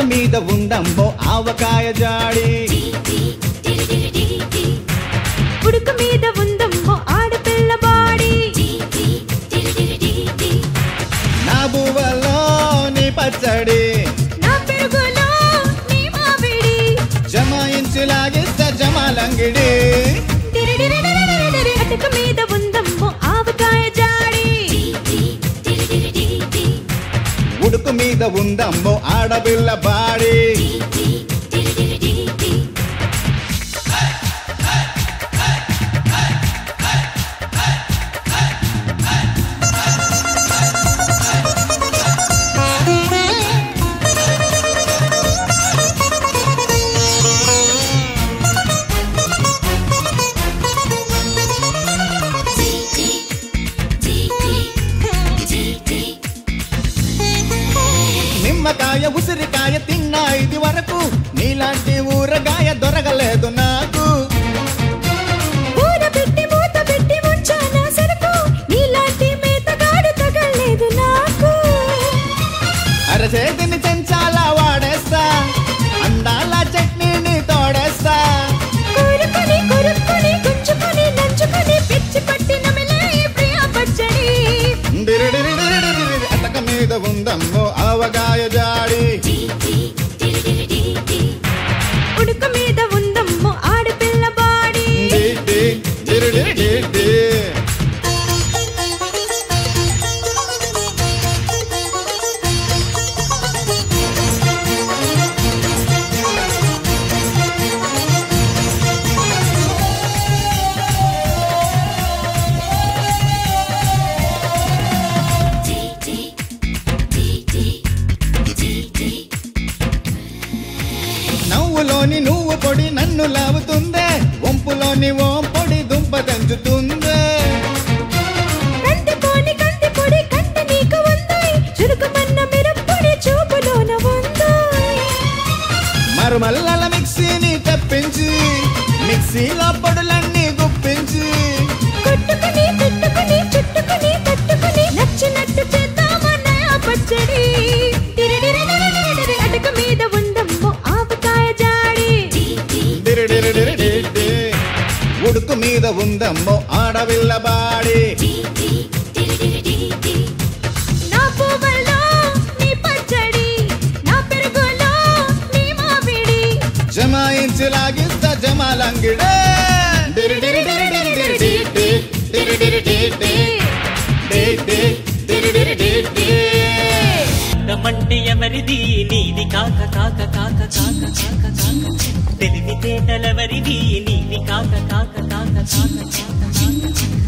మీద ఉందంబో ఆవకాయ జాడి ఉడుకు మీద ఉందమ్మో ఆడపిల్ల బాడీ నా బువ్వలో నీ పచ్చడి నా పెరుగులో నీ మామిడి జమాయించి లాగిస్తా జమాలంగిడి డిరిడిరిడిరిడిరిడిరి. అటుకు మీద ఉందమ్మో ఆవకాయ జాడి ఉడుకు మీద ఉందమ్మో ఆడపిల్ల బాడి నిమ్మకాయ ఉసిరికాయ తిన్నా ఇది వరకు నీలాంటి ఊరగాయ దొరకలేదు నాకు ఊర పెట్టి మూత పెట్టి ఉంచానా సరుకు నీలాంటి మేతగాడు తగలేదు నాకు అరచేతిని చెంచాలా వాడేస్తా అందాల చట్నీని తోడేస్తా కోరుకొని కొరుక్కొని గుంజుకొని నంచుకొని పిచ్చి పట్టిన మెలే ఈ ప్రియ పచ్చడి డిరిడిరిడిరిడిరిడి అటక మీద ఉందమ్మో ఆవగాయ జాడి ఉడుకు మీద ఉందమ్మో ఆడపిల్ల బాడీ డి, డి, డిరిడిరిడిడి. నవ్వులోని నువ్వు పొడి నన్ను లావుతుందే వంపులోని ఓం పొడి దుంప దంచుతుందే కంటి పోని కంటి పొడి కంటి నీకు ఉంది చురుకుమన్న మిరప్పొడి చూపులోన ఉంది మరుమల్లల మిక్సీని తెప్పించి మిక్సీలో పొడులన్నీ గుప్పించి కొట్టుకుని తిట్టుకుని చుట్టుకుని తట్టుకుని నచ్చినట్టు చేద్దామన్న ఆ పచ్చడి డిరిడిరిడిరిడిరి. అటుకు మీద ఉందమ్మో ఆవకాయ జాడి డిరిడిరిడిరిడి. ఉడుకు మీద ఉందమ్మో ఆడవిల్ల బాడి నా పువ్వులో నీ పచ్చడి నా పెరుగులో నీ మామిడి జమాయించి లాగిస్తా జమాలంగిడే డిరిడిరిడిరిడిరిడి. డిరిడిరిడిరిడి. డి, డి, డిరిడిరిడిడి. రమ్మంటే ఎవరిది నీది కాక కాక కాక కాక కాక కాక తెలివితేటలెవరిది నీది కాక కాక కాక కాక కాక కాక